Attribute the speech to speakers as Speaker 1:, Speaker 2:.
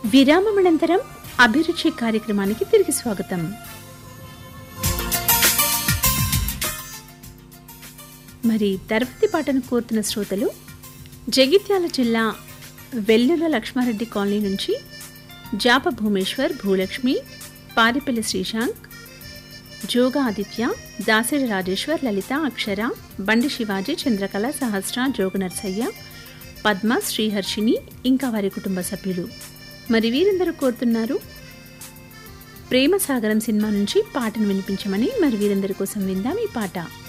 Speaker 1: విరామమనంతరం అభిరుచి కార్యక్రమానికి తిరిగి స్వాగతం మరి తర్వాతి పాటను కోరుతున్న శ్రోతలు జగిత్యాల జిల్లా వెల్లుల లక్ష్మారెడ్డి కాలనీ నుంచి జాప భూమేశ్వర్ భూలక్ష్మి పారిపల్లి శ్రీశాంక్ జోగా ఆదిత్య దాసిరి రాజేశ్వర్ లలిత అక్షర బండి శివాజీ చంద్రకళ సహస్ర జోగ నర్సయ్య పద్మ శ్రీహర్షిని ఇంకా వారి కుటుంబ సభ్యులు మరి వీరందరూ కోరుతున్నారు ప్రేమ సాగరం సినిమా నుంచి పాటను వినిపించమని మరి వీరందరి కోసం విందాం ఈ పాట